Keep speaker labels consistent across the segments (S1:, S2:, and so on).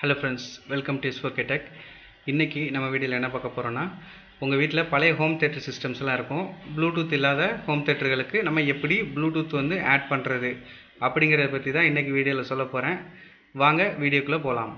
S1: hello friends welcome to S four tech இன்றைக்கி நம்ம வீடியோவில் என்ன பார்க்க போகிறோன்னா உங்கள் வீட்டில் பழைய ஹோம் தேட்டர் சிஸ்டம்ஸ்லாம் இருக்கும் ப்ளூடூத் இல்லாத ஹோம் தேட்டர்களுக்கு நம்ம எப்படி ப்ளூடூத் வந்து ஆட் பண்ணுறது அப்படிங்கிறத பற்றி தான் இன்றைக்கி வீடியோவில் சொல்ல போகிறேன் வாங்க வீடியோக்குள்ளே போகலாம்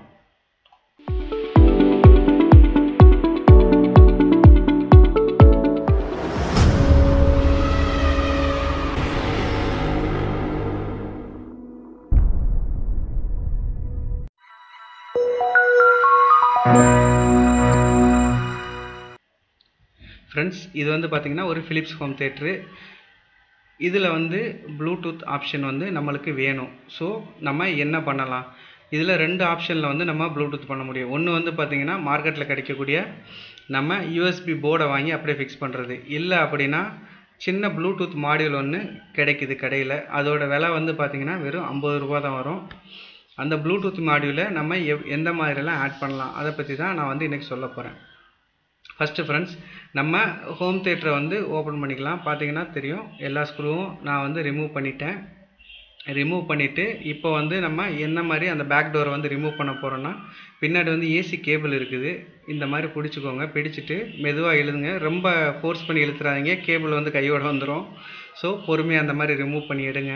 S1: ஃப்ரெண்ட்ஸ் இது வந்து பார்த்திங்கன்னா ஒரு ஃபிலிப்ஸ் ஹோம் தேட்ரு இதில் வந்து ப்ளூடூத் ஆப்ஷன் வந்து நம்மளுக்கு வேணும் ஸோ நம்ம என்ன பண்ணலாம் இதில் ரெண்டு ஆப்ஷனில் வந்து நம்ம ப்ளூடூத் பண்ண முடியும் ஒன்று வந்து பார்த்திங்கன்னா மார்க்கெட்டில் கிடைக்கக்கூடிய நம்ம யூஎஸ்பி போர்டை வாங்கி அப்படியே ஃபிக்ஸ் பண்ணுறது இல்லை அப்படின்னா சின்ன ப்ளூடூத் மாடியூல் ஒன்று கிடைக்குது கடையில் அதோட விலை வந்து பார்த்திங்கன்னா வெறும் ஐம்பது ரூபா தான் வரும் அந்த ப்ளூடூத் மாடியூலை நம்ம எவ் எந்த மாதிரிலாம் ஆட் பண்ணலாம் அதை பற்றி தான் நான் வந்து இன்றைக்கி சொல்ல போகிறேன் ஃபஸ்ட்டு ஃப்ரெண்ட்ஸ் நம்ம ஹோம் தேட்டரை வந்து ஓப்பன் பண்ணிக்கலாம் பார்த்தீங்கன்னா தெரியும் எல்லா ஸ்க்ரூவும் நான் வந்து ரிமூவ் பண்ணிட்டேன் ரிமூவ் பண்ணிவிட்டு இப்போ வந்து நம்ம என்ன மாதிரி அந்த பேக் டோரை வந்து ரிமூவ் பண்ண போகிறோன்னா பின்னாடி வந்து ஏசி கேபிள் இருக்குது இந்த மாதிரி பிடிச்சிக்கோங்க பிடிச்சிட்டு மெதுவாக இழுதுங்க ரொம்ப ஃபோர்ஸ் பண்ணி இழுத்துறாதீங்க கேபிள் வந்து கையோட வந்துடும் ஸோ பொறுமையாக அந்த மாதிரி ரிமூவ் பண்ணி எடுங்க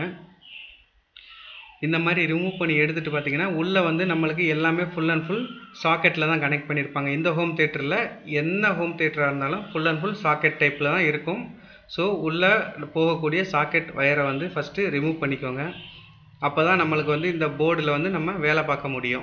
S1: இந்த மாதிரி ரிமூவ் பண்ணி எடுத்துகிட்டு பார்த்தீங்கன்னா உள்ளே வந்து நம்மளுக்கு எல்லாமே ஃபுல் அண்ட் ஃபுல் சாக்கெட்டில் தான் கனெக்ட் பண்ணியிருப்பாங்க இந்த ஹோம் தேட்டரில் என்ன ஹோம் தேட்டராக இருந்தாலும் ஃபுல் அண்ட் ஃபுல் சாக்கெட் டைப்பில் தான் இருக்கும் ஸோ உள்ளே போகக்கூடிய சாக்கெட் வயரை வந்து ஃபஸ்ட்டு ரிமூவ் பண்ணிக்கோங்க அப்போ தான் நம்மளுக்கு வந்து இந்த போர்டில் வந்து நம்ம வேலை பார்க்க முடியும்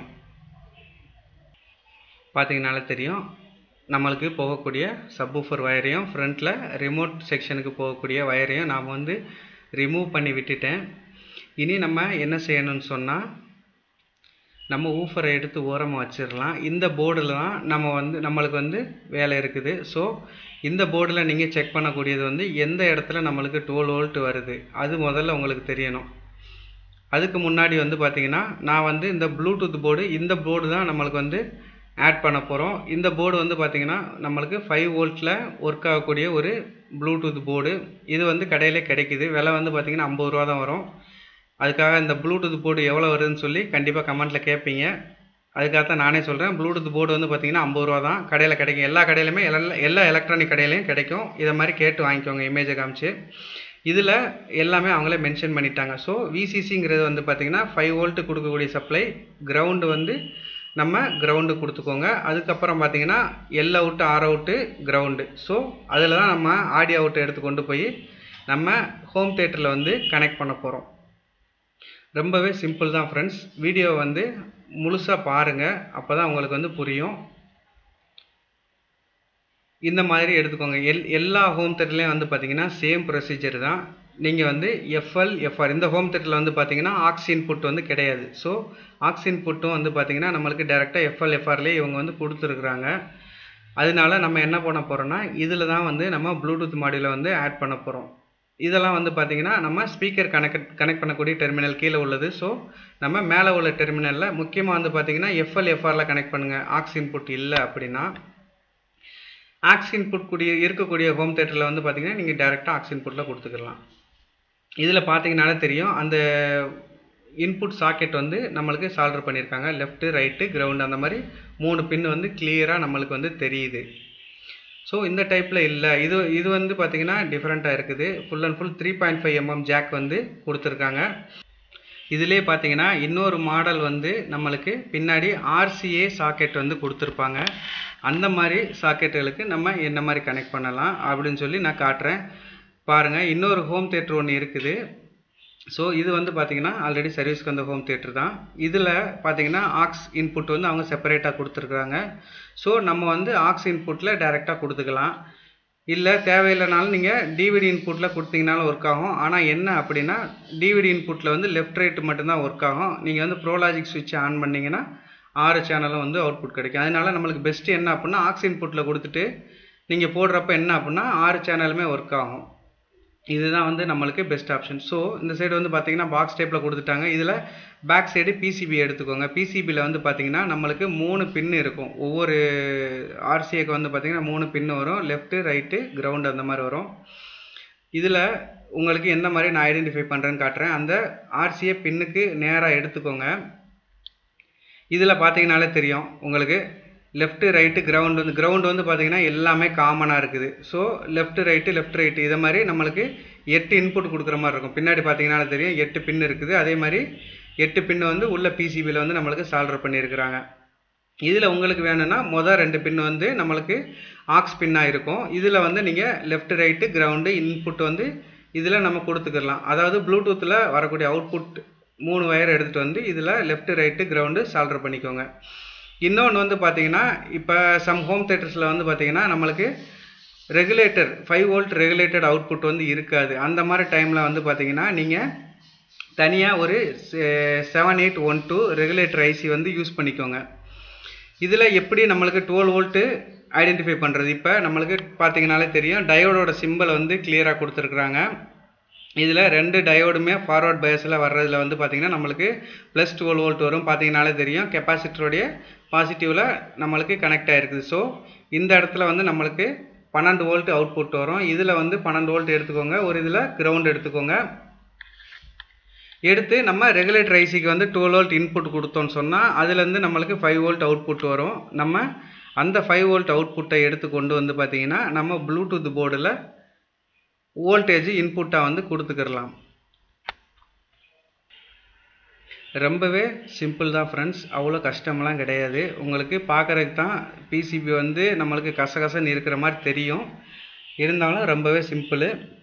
S1: பார்த்தீங்கனால தெரியும் நம்மளுக்கு போகக்கூடிய சப்வூஃபர் வயரையும் ஃப்ரண்ட்டில் ரிமோட் செக்ஷனுக்கு போகக்கூடிய வயரையும் நாம் வந்து ரிமூவ் பண்ணி விட்டுட்டேன் இனி நம்ம என்ன செய்யணும்னு சொன்னால் நம்ம ஊஃபரை எடுத்து ஓரமாக வச்சிடலாம் இந்த போர்டில் தான் நம்ம வந்து நம்மளுக்கு வந்து வேலை இருக்குது ஸோ இந்த போர்டில் நீங்கள் செக் பண்ணக்கூடியது வந்து எந்த இடத்துல நம்மளுக்கு டுவெல் வோல்ட் வருது அது முதல்ல உங்களுக்கு தெரியணும் அதுக்கு முன்னாடி வந்து பார்த்திங்கன்னா நான் வந்து இந்த ப்ளூடூத் போர்டு இந்த போர்டு தான் நம்மளுக்கு வந்து ஆட் பண்ண போகிறோம் இந்த போர்டு வந்து பார்த்திங்கன்னா நம்மளுக்கு ஃபைவ் வோல்ட்டில் ஒர்க் ஆகக்கூடிய ஒரு ப்ளூடூத் போர்டு இது வந்து கடையிலே கிடைக்குது விலை வந்து பார்த்திங்கன்னா ஐம்பது ரூபா தான் வரும் அதுக்காக இந்த ப்ளூடூத் போர்டு எவ்வளோ வருதுன்னு சொல்லி கண்டிப்பாக கமெண்ட்டில் கேட்பீங்க அதுக்காக தான் நானே சொல்கிறேன் ப்ளூடூத் போர்டு வந்து பார்த்திங்கன்னா ஐம்பது ரூபா தான் கடையில் கிடைக்கும் எல்லா கடையிலுமே எல்லா எல்லா எலக்ட்ரானிக் கடையிலையும் கிடைக்கும் இதை மாதிரி கேட்டு வாங்கிக்கோங்க இமேஜை காமிச்சு இதில் எல்லாமே அவங்களே மென்ஷன் பண்ணிட்டாங்க ஸோ விசிசிங்கிறது வந்து பார்த்திங்கன்னா ஃபைவ் வோல்ட்டு கொடுக்கக்கூடிய சப்ளை கிரவுண்டு வந்து நம்ம கிரவுண்டு கொடுத்துக்கோங்க அதுக்கப்புறம் பார்த்தீங்கன்னா L out R out ground so அதில் தான் நம்ம ஆடியோ அவுட்டை எடுத்து கொண்டு போய் நம்ம ஹோம் தேட்டரில் வந்து கனெக்ட் பண்ண போகிறோம் ரொம்பவே சிம்பிள் தான் ஃப்ரெண்ட்ஸ் வீடியோ வந்து முழுசாக பாருங்கள் அப்போ தான் உங்களுக்கு வந்து புரியும் இந்த மாதிரி எடுத்துக்கோங்க எல் எல்லா ஹோம் தேட்டர்லேயும் வந்து பார்த்தீங்கன்னா சேம் ப்ரொசீஜர் தான் நீங்கள் வந்து எஃப்எல் எஃப்ஆர் இந்த ஹோம் தேட்டரில் வந்து பார்த்தீங்கன்னா ஆக்ஸ் இன்புட் வந்து கிடையாது ஸோ ஆக்ஸ் இன்புட்டும் வந்து பார்த்தீங்கன்னா நம்மளுக்கு டேரெக்டாக எஃப்எல் எஃப்ஆர்லேயே இவங்க வந்து கொடுத்துருக்குறாங்க அதனால நம்ம என்ன பண்ண போகிறோன்னா இதில் தான் வந்து நம்ம ப்ளூடூத் மாடியில் வந்து ஆட் பண்ண போகிறோம் இதெல்லாம் வந்து பார்த்திங்கன்னா நம்ம ஸ்பீக்கர் கனெக்ட் கனெக்ட் பண்ணக்கூடிய டெர்மினல் கீழே உள்ளது ஸோ நம்ம மேலே உள்ள டெர்மினலில் முக்கியமாக வந்து பார்த்திங்கன்னா எஃப்எல் எஃப்ஆரில் கனெக்ட் பண்ணுங்கள் ஆக்ஸ் இன்புட் இல்லை அப்படின்னா ஆக்ஸ் இன்புட் கூடிய இருக்கக்கூடிய ஹோம் தேட்டரில் வந்து பார்த்திங்கன்னா நீங்கள் டேரெக்டாக ஆக்ஸ் இன்புட்டில் கொடுத்துக்கலாம் இதில் பார்த்தீங்கனாலே தெரியும் அந்த இன்புட் சாக்கெட் வந்து நம்மளுக்கு சால்டர் பண்ணியிருக்காங்க லெஃப்ட்டு ரைட்டு கிரவுண்டு அந்த மாதிரி மூணு பின் வந்து கிளியராக நம்மளுக்கு வந்து தெரியுது ஸோ இந்த டைப்பில் இல்லை இது இது வந்து பார்த்திங்கன்னா டிஃப்ரெண்ட்டாக இருக்குது full and full three point five mm jack வந்து கொடுத்துருக்காங்க இதிலே பார்த்தீங்கன்னா இன்னொரு மாடல் வந்து நம்மளுக்கு பின்னாடி ஆர்சிஏ சாக்கெட் வந்து கொடுத்துருப்பாங்க அந்த மாதிரி சாக்கெட்டுகளுக்கு நம்ம என்ன மாதிரி கனெக்ட் பண்ணலாம் அப்படின்னு சொல்லி நான் காட்டுறேன் பாருங்கள் இன்னொரு ஹோம் தேட்டர் ஒன்று இருக்குது ஸோ இது வந்து பார்த்திங்கன்னா ஆல்ரெடி சர்வீஸ்க்கு வந்த ஹோம் தேட்டர் தான் இதில் பார்த்தீங்கன்னா ஆக்ஸ் இன்புட் வந்து அவங்க செப்பரேட்டாக கொடுத்துருக்குறாங்க ஸோ நம்ம வந்து ஆக்ஸ் இன்புட்டில் டைரெக்டாக கொடுத்துக்கலாம் இல்லை தேவையில்லைனாலும் நீங்கள் டிவிடி இன்புட்டில் கொடுத்தீங்கனாலும் ஒர்க் ஆகும் ஆனால் என்ன அப்படின்னா டிவிடி இன்புட்டில் வந்து லெஃப்ட் ரைட்டு மட்டும்தான் ஒர்க் ஆகும் நீங்கள் வந்து ப்ரோலாஜிக் சுவிட்ச் ஆன் பண்ணிங்கன்னா ஆறு சேனலும் வந்து அவுட்புட் கிடைக்கும் அதனால நம்மளுக்கு பெஸ்ட்டு என்ன அப்படின்னா ஆக்ஸ் இன்புட்டில் கொடுத்துட்டு நீங்கள் போடுறப்ப என்ன அப்படின்னா ஆறு சேனலுமே ஒர்க் ஆகும் இதுதான் வந்து நம்மளுக்கு பெஸ்ட் ஆப்ஷன் ஸோ இந்த சைடு வந்து பார்த்தீங்கன்னா பாக்ஸ் டைப்பில் கொடுத்துட்டாங்க இதில் பேக் சைடு பிசிபி எடுத்துக்கோங்க பிசிபியில் வந்து பார்த்தீங்கன்னா நம்மளுக்கு மூணு பின் இருக்கும் ஒவ்வொரு ஆர்சிஏக்கு வந்து பார்த்தீங்கன்னா மூணு பின் வரும் லெஃப்ட்டு ரைட்டு கிரவுண்டு அந்த மாதிரி வரும் இதில் உங்களுக்கு எந்த மாதிரி நான் ஐடென்டிஃபை பண்ணுறேன்னு காட்டுறேன் அந்த ஆர்சிஏ பின்னுக்கு நேராக எடுத்துக்கோங்க இதில் பார்த்தீங்கனாலே தெரியும் உங்களுக்கு லெஃப்ட்டு ரைட்டு கிரவுண்டு வந்து கிரவுண்டு வந்து பார்த்தீங்கன்னா எல்லாமே காமனாக இருக்குது so left right left right இதை மாதிரி நம்மளுக்கு எட்டு இன்புட் கொடுக்குற மாதிரி இருக்கும் பின்னாடி பார்த்தீங்கனாலே தெரியும் எட்டு பின் இருக்குது அதே மாதிரி எட்டு பின்னு வந்து உள்ள பிசிபியில் வந்து நம்மளுக்கு சால்டர் பண்ணியிருக்கிறாங்க இதில் உங்களுக்கு வேணும்னா மொதல் ரெண்டு பின் வந்து நம்மளுக்கு ஆக்ஸ் பின்னாக இருக்கும் இதில் வந்து நீங்கள் லெஃப்ட் ரைட்டு கிரவுண்டு இன்புட் வந்து இதில் நம்ம கொடுத்துக்கலாம் அதாவது ப்ளூடூத்தில் வரக்கூடிய அவுட்புட் மூணு வயர் எடுத்துகிட்டு வந்து இதில் லெஃப்ட் ரைட்டு கிரவுண்டு சால்டர் பண்ணிக்கோங்க இன்னொன்று வந்து பார்த்தீங்கன்னா இப்போ சம் ஹோம் தேட்டர்ஸில் வந்து பார்த்தீங்கன்னா நம்மளுக்கு regulator five volt regulated output வந்து இருக்காது அந்த மாதிரி டைமில் வந்து பார்த்தீங்கன்னா நீங்கள் தனியாக ஒரு seven eight one two regulator IC வந்து யூஸ் பண்ணிக்கோங்க இதில் எப்படி நம்மளுக்கு டுவெல் வோல்ட்டு ஐடென்டிஃபை பண்ணுறது இப்போ நம்மளுக்கு பார்த்தீங்கனாலே தெரியும் டயோடோட சிம்பிள் வந்து கிளியராக கொடுத்துருக்குறாங்க இதில் ரெண்டு டயோடுமே ஃபார்வர்ட் பயஸில் வர்றதுல வந்து பார்த்திங்கன்னா நம்மளுக்கு ப்ளஸ் டுவெல் வோல்ட் வரும் பார்த்தீங்கனாலே தெரியும் கெப்பாசிட்டருடைய பாசிட்டிவில் நம்மளுக்கு கனெக்ட் ஆகிருக்குது ஸோ இந்த இடத்துல வந்து நம்மளுக்கு பன்னெண்டு வோல்ட் அவுட்புட் வரும் இதில் வந்து பன்னெண்டு வோல்ட் எடுத்துக்கோங்க ஒரு இதில் கிரவுண்ட் எடுத்துக்கோங்க எடுத்து நம்ம ரெகுலேட்டர் ஐசிக்கு வந்து டுவெல் வோல்ட் இன்புட் கொடுத்தோன்னு சொன்னால் அதுலேருந்து நம்மளுக்கு ஃபைவ் வோல்ட் அவுட்புட் வரும் நம்ம அந்த ஃபைவ் வோல்ட் அவுட்புட்டை எடுத்து கொண்டு வந்து பார்த்திங்கன்னா நம்ம ப்ளூடூத் போர்டில் வோல்டேஜ் இன்புட்டாக வந்து கொடுத்துக்கிடலாம் ரொம்பவே சிம்பிள் தான் ஃப்ரெண்ட்ஸ் அவ்வளோ கஷ்டமெல்லாம் கிடையாது உங்களுக்கு பார்க்குறதுக்கு தான் பிசிபி வந்து நம்மளுக்கு கசகசன்னு இருக்கிற மாதிரி தெரியும் இருந்தாலும் ரொம்பவே சிம்பிள்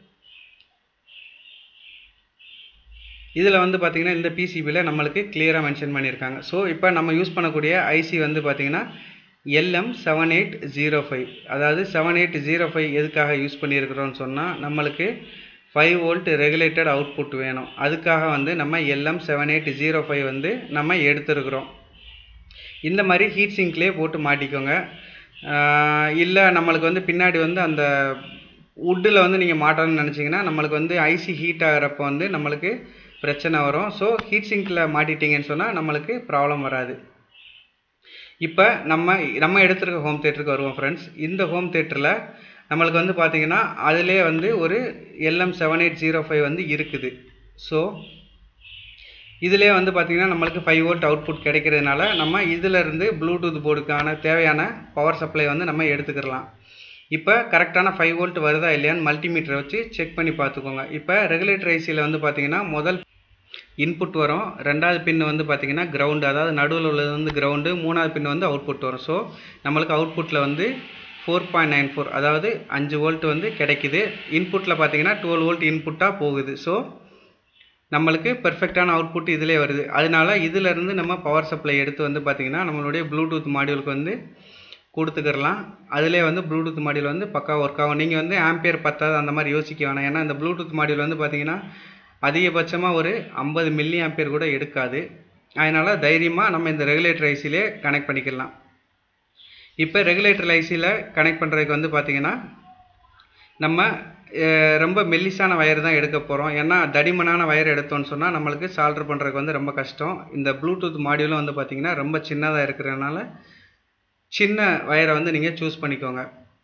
S1: இதில் வந்து பார்த்திங்கன்னா இந்த பிசிபியில் நம்மளுக்கு கிளியராக மென்ஷன் பண்ணியிருக்காங்க ஸோ இப்போ நம்ம யூஸ் பண்ணக்கூடிய ஐசி வந்து பார்த்திங்கன்னா LM seven eight zero five அதாவது செவன் எயிட் ஜீரோ ஃபைவ் எதுக்காக யூஸ் பண்ணியிருக்கிறோன்னு சொன்னால் நம்மளுக்கு ஃபைவ் வோல்ட் ரெகுலேட்டட் அவுட்புட் வேணும் அதுக்காக வந்து நம்ம LM seven eight zero five வந்து நம்ம எடுத்துருக்குறோம் இந்த மாதிரி ஹீட் சிங்க்லேயே போட்டு மாட்டிக்கோங்க இல்லை நம்மளுக்கு வந்து பின்னாடி வந்து அந்த வுட்டில் வந்து நீங்கள் மாட்டணும்னு நினச்சிங்கன்னா நம்மளுக்கு வந்து ஐசி ஹீட் ஆகிறப்போ வந்து நம்மளுக்கு பிரச்சனை வரும் ஸோ ஹீட் சிங்கில் மாட்டிட்டீங்கன்னு சொன்னால் நம்மளுக்கு ப்ராப்ளம் வராது இப்போ நம்ம நம்ம எடுத்துருக்க ஹோம் தேட்டருக்கு வருவோம் ஃப்ரெண்ட்ஸ் இந்த ஹோம் தேட்டரில் நம்மளுக்கு வந்து பார்த்திங்கன்னா அதிலே வந்து ஒரு LM seven eight zero five வந்து இருக்குது ஸோ இதிலே வந்து பார்த்திங்கன்னா நம்மளுக்கு ஃபைவ் வோல்ட் அவுட்புட் கிடைக்கிறதுனால நம்ம இதிலேருந்து ப்ளூடூத் போர்டுக்கான தேவையான பவர் சப்ளை வந்து நம்ம எடுத்துக்கிடலாம் இப்போ கரெக்டான ஃபைவ் வோல்ட் வருதா இல்லையான்னு மல்டிமீட்டரை வச்சு செக் பண்ணி பார்த்துக்கோங்க இப்போ ரெகுலேட்டர் ஐசியில் வந்து பார்த்திங்கன்னா முதல் இன்புட் வரும் ரெண்டாவது பின் வந்து பார்த்திங்கன்னா கிரவுண்டு அதாவது நடுவில் உள்ளது வந்து கிரவுண்டு மூணாவது பின் வந்து அவுட்புட் வரும் ஸோ நம்மளுக்கு அவுட்புட்டில் வந்து ஃபோர் பாயிண்ட் நைன் ஃபோர் அதாவது அஞ்சு வோல்ட் வந்து கிடைக்குது இன்புட்டில் பார்த்தீங்கன்னா டுவெல் வோல்ட் இன்புட்டாக போகுது ஸோ நம்மளுக்கு பெர்ஃபெக்டான அவுட்புட் இதிலே வருது அதனால இதிலேருந்து நம்ம பவர் சப்ளை எடுத்து வந்து பார்த்திங்கன்னா நம்மளுடைய ப்ளூடூத் மாடியூலுக்கு வந்து கொடுத்துக்கிறலாம் அதிலே வந்து ப்ளூடூத் மாடியூல் வந்து பக்கா ஒர்க் ஆகும் நீங்கள் வந்து ஆம்பியர் பத்தாது அந்த மாதிரி யோசிக்க வேணாம் ஏன்னா இந்த ப்ளூடூத் மாடியூல் வந்து பார்த்திங்கன்னா அதிகபட்சமாக ஒரு ஐம்பது மில்லி ஆம்பியர் கூட எடுக்காது அதனால் தைரியமாக நம்ம இந்த ரெகுலேட்டர் ஐசிலே கனெக்ட் பண்ணிக்கலாம் இப்போ ரெகுலேட்டர் ஐசியில் கனெக்ட் பண்ணுறதுக்கு வந்து பார்த்திங்கன்னா நம்ம ரொம்ப மெல்லிசான வயர் தான் எடுக்க போகிறோம் ஏன்னா தடிமனான வயர் எடுத்தோன்னு சொன்னால் நம்மளுக்கு சால்டர் பண்ணுறதுக்கு வந்து ரொம்ப கஷ்டம் இந்த ப்ளூடூத் மாடியூலும் வந்து பார்த்திங்கன்னா ரொம்ப சின்னதாக இருக்கிறதுனால சின்ன வயரை வந்து நீங்கள் சூஸ் பண்ணிக்கோங்க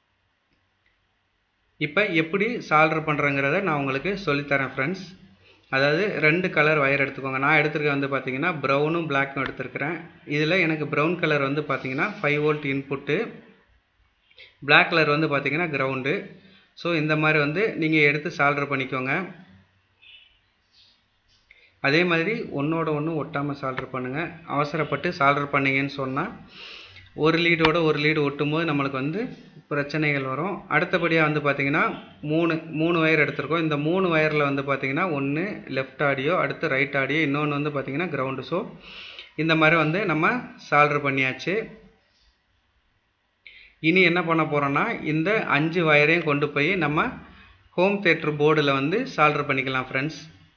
S1: இப்போ எப்படி சால்டர் பண்ணுறங்கிறத நான் உங்களுக்கு சொல்லித்தரேன் ஃப்ரெண்ட்ஸ் அதாவது ரெண்டு கலர் வயர் எடுத்துக்கோங்க நான் எடுத்துருக்க வந்து பார்த்தீங்கன்னா ப்ரௌனும் பிளாக்கும் எடுத்துருக்கிறேன் இதில் எனக்கு ப்ரௌன் கலர் வந்து பார்த்தீங்கன்னா five volt input black colour வந்து பார்த்தீங்கன்னா கிரவுண்டு ஸோ இந்த மாதிரி வந்து நீங்கள் எடுத்து சால்டர் பண்ணிக்கோங்க அதே மாதிரி ஒன்றோட ஒன்று ஒட்டாமல் சால்டர் பண்ணுங்கள் அவசரப்பட்டு சால்டர் பண்ணிங்கன்னு சொன்னால் ஒரு லீடோட ஒரு லீடு ஒட்டும்போது நம்மளுக்கு வந்து பிரச்சனைகள் வரும் அடுத்தபடியாக வந்து பார்த்திங்கன்னா மூணு மூணு ஒயர் எடுத்திருக்கோம் இந்த மூணு ஒயரில் வந்து பார்த்திங்கன்னா ஒன்று லெஃப்ட் ஆடியோ அடுத்து ரைட் ஆடியோ இன்னொன்று வந்து பார்த்திங்கன்னா கிரவுண்டு ஸோ இந்த மாதிரி வந்து நம்ம சால்டர் பண்ணியாச்சு இனி என்ன பண்ண போகிறோன்னா இந்த அஞ்சு வயரையும் கொண்டு போய் நம்ம ஹோம் தேட்டர் போர்டில் வந்து சால்டர் பண்ணிக்கலாம் ஃப்ரெண்ட்ஸ்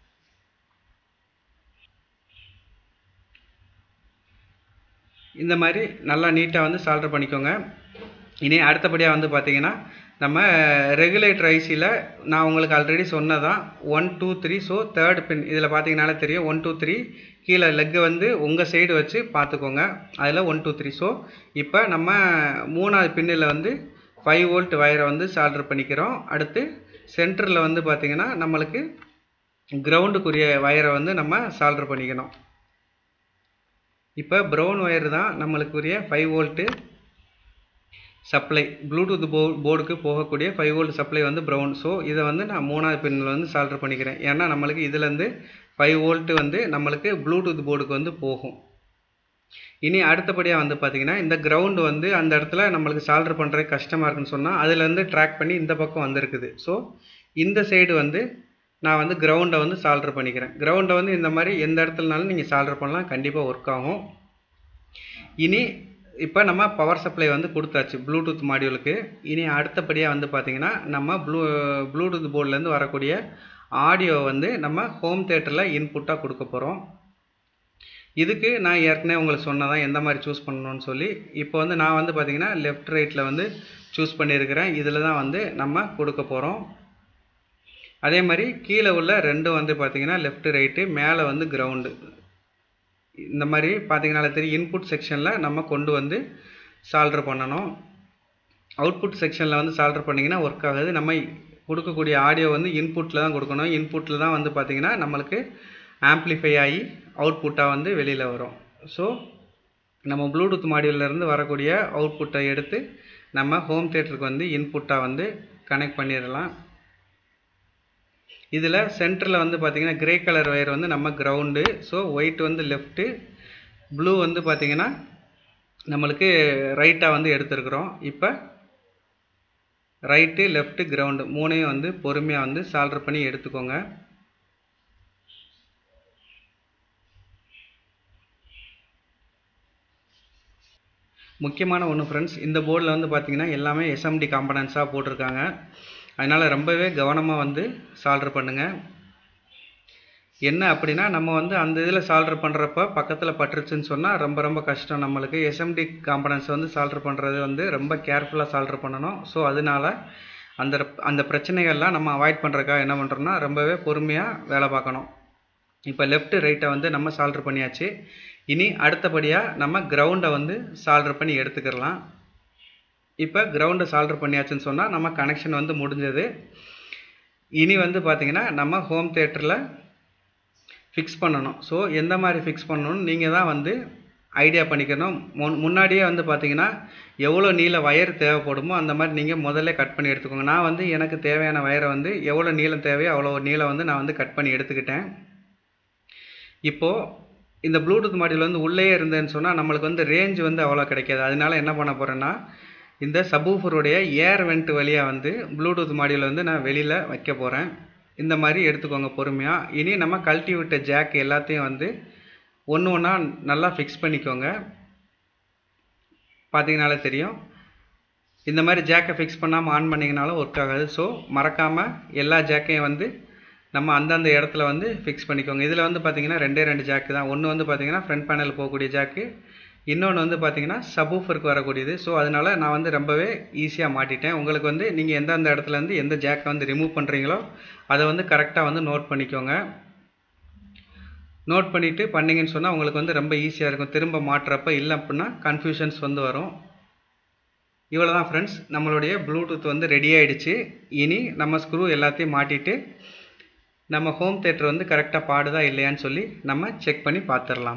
S1: இந்த மாதிரி நல்லா நீட்டாக வந்து சால்டர் பண்ணிக்கோங்க இனி அடுத்தபடியாக வந்து பார்த்தீங்கன்னா நம்ம ரெகுலேட்டர் ஐசியில் நான் உங்களுக்கு ஆல்ரெடி சொன்னதான் one two three so third pin இதில் பார்த்தீங்கனாலே தெரியும் ஒன் டூ த்ரீ கீழே லெக்கை வந்து உங்கள் சைடு வச்சு பார்த்துக்கோங்க அதில் ஒன் டூ த்ரீ ஸோ இப்போ நம்ம மூணாவது பின்னில் வந்து ஃபைவ் வோல்ட் வயரை வந்து சால்டர் பண்ணிக்கிறோம் அடுத்து சென்டரில் வந்து பார்த்திங்கன்னா நம்மளுக்கு கிரவுண்டுக்குரிய வயரை வந்து நம்ம சால்டர் பண்ணிக்கணும் இப்போ ப்ரௌன் ஒயர் தான் நம்மளுக்குரிய ஃபைவ் வோல்ட்டு சப்ளை ப்ளூடூத் போ போர்டுக்கு போகக்கூடிய ஃபைவ் வோல்ட் சப்ளை வந்து ப்ரௌன் ஸோ இதை வந்து நான் மூணாவது பின்னில் வந்து சால்டர் பண்ணிக்கிறேன் ஏன்னா நம்மளுக்கு இதுலேருந்து ஃபைவ் வோல்ட்டு வந்து நம்மளுக்கு ப்ளூடூத் போர்டுக்கு வந்து போகும் இனி அடுத்தபடியாக வந்து பார்த்திங்கன்னா இந்த கிரவுண்டு வந்து அந்த இடத்துல நம்மளுக்கு சால்டர் பண்ணுறது கஷ்டமாக இருக்குன்னு சொன்னால் அதுலேருந்து ட்ராக் பண்ணி இந்த பக்கம் வந்திருக்குது ஸோ இந்த சைடு வந்து நான் வந்து கிரவுண்டை வந்து சால்டர் பண்ணிக்கிறேன் கிரவுண்டை வந்து இந்த மாதிரி எந்த இடத்துலனாலும் நீங்கள் சால்டர் பண்ணலாம் கண்டிப்பாக ஒர்க் ஆகும் இனி இப்போ நம்ம பவர் சப்ளை வந்து கொடுத்தாச்சு ப்ளூடூத் மாடியூலுக்கு இனி அடுத்தபடியாக வந்து பார்த்திங்கன்னா நம்ம ப்ளூ ப்ளூடூத் போர்ட்லேருந்து வரக்கூடிய ஆடியோ வந்து நம்ம ஹோம் தேட்டரில் இன்புட்டாக கொடுக்க போகிறோம் இதுக்கு நான் ஏற்கனவே உங்களுக்கு சொன்னதான் எந்த மாதிரி சூஸ் பண்ணணும்னு சொல்லி இப்போ வந்து நான் வந்து பார்த்திங்கன்னா லெஃப்ட் ரைட்டில் வந்து சூஸ் பண்ணியிருக்கிறேன் இதில் தான் வந்து நம்ம கொடுக்க போகிறோம் அதே மாதிரி கீழே உள்ள ரெண்டும் வந்து பார்த்திங்கன்னா லெஃப்ட் ரைட்டு மேலே வந்து கிரவுண்டு இந்த மாதிரி பார்த்தீங்கன்னா தெரியும் இன்புட் செக்ஷனில் நம்ம கொண்டு வந்து சால்டர் பண்ணணும் அவுட்புட் செக்ஷனில் வந்து சால்டர் பண்ணிங்கன்னா ஒர்க் ஆகுது நம்ம கொடுக்கக்கூடிய ஆடியோ வந்து இன்புட்டில் தான் கொடுக்கணும் இன்புட்டில் தான் வந்து பார்த்திங்கன்னா நம்மளுக்கு ஆம்ப்ளிஃபை ஆகி அவுட்புட்டாக வந்து வெளியில் வரும் ஸோ நம்ம ப்ளூடூத் மாடியூல்லேருந்து வரக்கூடிய அவுட்புட்டை எடுத்து நம்ம ஹோம் தேட்டருக்கு வந்து இன்புட்டாக வந்து கனெக்ட் பண்ணிடலாம் இதில் சென்டரில் வந்து பார்த்திங்கன்னா கிரே கலர் ஒயர் வந்து நம்ம கிரவுண்டு ஸோ ஒயிட் வந்து லெஃப்ட்டு ப்ளூ வந்து பார்த்திங்கன்னா நம்மளுக்கு ரைட்டாக வந்து எடுத்துருக்குறோம் இப்போ ரைட்டு லெஃப்ட்டு கிரவுண்டு மூணையும் வந்து பொறுமையாக வந்து சால்டர் பண்ணி எடுத்துக்கோங்க முக்கியமான ஒன்று ஃப்ரெண்ட்ஸ் இந்த போர்டில் வந்து பார்த்திங்கன்னா எல்லாமே எஸ்எம்டி காம்பனன்ஸாக போட்டிருக்காங்க அதனால் ரொம்பவே கவனமாக வந்து சால்டர் பண்ணுங்கள் என்ன அப்படின்னா நம்ம வந்து அந்த இதில் சால்டர் பண்ணுறப்ப பக்கத்தில் பட்டுருச்சுன்னு சொன்னால் ரொம்ப ரொம்ப கஷ்டம் நம்மளுக்கு எஸ்எம்டி காம்பனன்ஸ் வந்து சால்டர் பண்ணுறது வந்து ரொம்ப கேர்ஃபுல்லாக சால்டர் பண்ணணும் ஸோ அதனால அந்த அந்த பிரச்சனைகள்லாம் நம்ம அவாய்ட் பண்ணுறக்காக என்ன பண்ணுறோம்னா ரொம்பவே பொறுமையாக வேலை பார்க்கணும் இப்போ லெஃப்ட் ரைட்டை வந்து நம்ம சால்டர் பண்ணியாச்சு இனி அடுத்தபடியாக நம்ம கிரவுண்டை வந்து சால்டர் பண்ணி எடுத்துக்கிடலாம் இப்போ கிரவுண்டை சால்டர் பண்ணியாச்சுன்னு சொன்னால் நம்ம கனெக்ஷன் வந்து முடிஞ்சது இனி வந்து பார்த்திங்கன்னா நம்ம ஹோம் தேட்டரில் ஃபிக்ஸ் பண்ணணும் ஸோ எந்த மாதிரி ஃபிக்ஸ் பண்ணணும்னு நீங்கள் தான் வந்து ஐடியா பண்ணிக்கணும் முன் முன்னாடியே வந்து பார்த்தீங்கன்னா எவ்வளோ நீள வயர் தேவைப்படுமோ அந்த மாதிரி நீங்கள் முதல்ல கட் பண்ணி எடுத்துக்கோங்க நான் வந்து எனக்கு தேவையான வயரை வந்து எவ்வளோ நீளம் தேவையோ அவ்வளோ நீளம் வந்து நான் வந்து கட் பண்ணி எடுத்துக்கிட்டேன் இப்போது இந்த ப்ளூடூத் மாடியில் வந்து உள்ளே இருந்தேன்னு சொன்னால் நம்மளுக்கு வந்து ரேஞ்ச் வந்து அவ்வளோ கிடைக்காது அதனால என்ன பண்ண போகிறேன்னா இந்த சபூஃபருடைய ஏர் வெண்ட் வழியாக வந்து ப்ளூடூத் மாடியில் வந்து நான் வெளியில் வைக்க போகிறேன் இந்த மாதிரி எடுத்துக்கோங்க பொறுமையாக இனி நம்ம கழட்டி விட்ட ஜாக் எல்லாத்தையும் வந்து ஒன்று ஒன்றா நல்லா ஃபிக்ஸ் பண்ணிக்கோங்க பார்த்தீங்கனாலே தெரியும் இந்த மாதிரி ஜாக்கை ஃபிக்ஸ் பண்ணாமல் ஆன் பண்ணிங்கனாலும் ஒர்க் ஆகாது ஸோ மறக்காமல் எல்லா ஜாக்கையும் வந்து நம்ம அந்தந்த இடத்துல வந்து ஃபிக்ஸ் பண்ணிக்கோங்க இதில் வந்து பார்த்திங்கன்னா ரெண்டே ரெண்டு ஜாக்கு தான் ஒன்று வந்து பார்த்திங்கன்னா ஃப்ரண்ட் பேனல் போகக்கூடிய ஜாக்கு இன்னொன்று வந்து பார்த்திங்கன்னா சபூஃபருக்கு வரக்கூடியது ஸோ அதனால் நான் வந்து ரொம்பவே ஈஸியாக மாட்டிட்டேன் உங்களுக்கு வந்து நீங்கள் எந்தெந்த இடத்துல இருந்து எந்த ஜாக்கை வந்து ரிமூவ் பண்ணுறீங்களோ அதை வந்து கரெக்டாக வந்து நோட் பண்ணிக்கோங்க நோட் பண்ணிவிட்டு பண்ணிங்கன்னு சொன்னால் உங்களுக்கு வந்து ரொம்ப ஈஸியாக இருக்கும் திரும்ப மாட்டுறப்ப இல்லை அப்படின்னா கன்ஃபியூஷன்ஸ் வந்து வரும் இவ்வளோ தான் ஃப்ரெண்ட்ஸ் நம்மளுடைய ப்ளூடூத் வந்து ரெடி ஆகிடுச்சு இனி நம்ம ஸ்க்ரூ எல்லாத்தையும் மாட்டிட்டு நம்ம ஹோம் தேட்டர் வந்து கரெக்டாக பாடுதா இல்லையான்னு சொல்லி நம்ம செக் பண்ணி பார்த்துடலாம்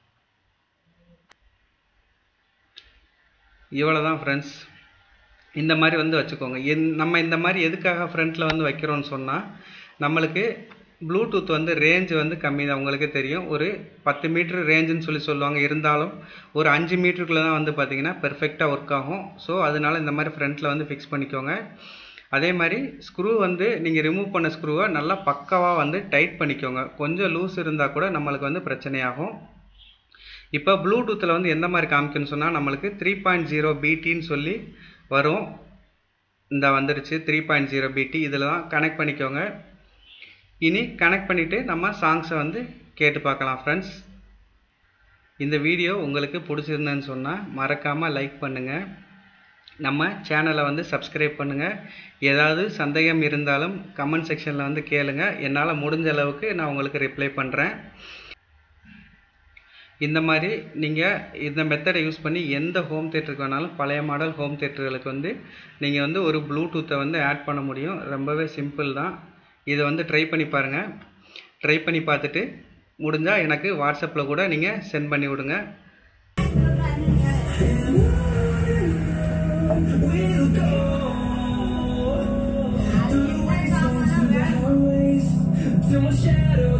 S1: இவ்வளோ தான் ஃப்ரெண்ட்ஸ் இந்த மாதிரி வந்து வச்சுக்கோங்க என் நம்ம இந்த மாதிரி எதுக்காக ஃப்ரண்ட்டில் வந்து வைக்கிறோன்னு சொன்னால் நம்மளுக்கு ப்ளூடூத் வந்து ரேஞ்ச் வந்து கம்மி தான் உங்களுக்கே தெரியும் ஒரு பத்து மீட்ரு ரேஞ்சுன்னு சொல்லி சொல்லுவாங்க இருந்தாலும் ஒரு அஞ்சு மீட்டருக்குள்ளே தான் வந்து பார்த்திங்கன்னா பெர்ஃபெக்டாக ஒர்க் ஆகும் ஸோ அதனால இந்த மாதிரி ஃப்ரண்ட்டில் வந்து ஃபிக்ஸ் பண்ணிக்கோங்க அதே மாதிரி ஸ்க்ரூ வந்து நீங்கள் ரிமூவ் பண்ண ஸ்க்ரூவை நல்லா பக்காவாக வந்து டைட் பண்ணிக்கோங்க கொஞ்சம் லூஸ் இருந்தால் கூட நம்மளுக்கு வந்து பிரச்சனையாகும் இப்போ ப்ளூடூத்தில் வந்து எந்த மாதிரி காமிக்குன்னு சொன்னால் நம்மளுக்கு த்ரீ பாயிண்ட் ஜீரோ பிடின்னு சொல்லி வரும் இந்த வந்துருச்சு த்ரீ பாயிண்ட் ஜீரோ பிடி இதில் தான் கனெக்ட் பண்ணிக்கோங்க இனி கனெக்ட் பண்ணிவிட்டு நம்ம சாங்ஸை வந்து கேட்டு பார்க்கலாம் ஃப்ரெண்ட்ஸ் இந்த வீடியோ உங்களுக்கு பிடிச்சிருந்தேன்னு சொன்னால் மறக்காமல் லைக் பண்ணுங்கள் நம்ம சேனலை வந்து சப்ஸ்கிரைப் பண்ணுங்கள் ஏதாவது சந்தேகம் இருந்தாலும் கமெண்ட் செக்ஷனில் வந்து கேளுங்கள் என்னால் முடிஞ்ச அளவுக்கு நான் உங்களுக்கு ரிப்ளை பண்ணுறேன் இந்த மாதிரி நீங்கள் இந்த மெத்தடை யூஸ் பண்ணி எந்த ஹோம் தேட்டருக்கு வேணாலும் பழைய மாடல் ஹோம் தேட்டர்களுக்கு வந்து நீங்கள் வந்து ஒரு ப்ளூடூத்தை வந்து ஆட் பண்ண முடியும் ரொம்பவே சிம்பிள் தான் இதை வந்து ட்ரை பண்ணி பாருங்கள் ட்ரை பண்ணி பார்த்துட்டு முடிஞ்சால் எனக்கு வாட்ஸ்அப்பில் கூட நீங்கள் சென்ட் பண்ணி விடுங்க
S2: We'll go through the wastelands, through the highways, till my shadow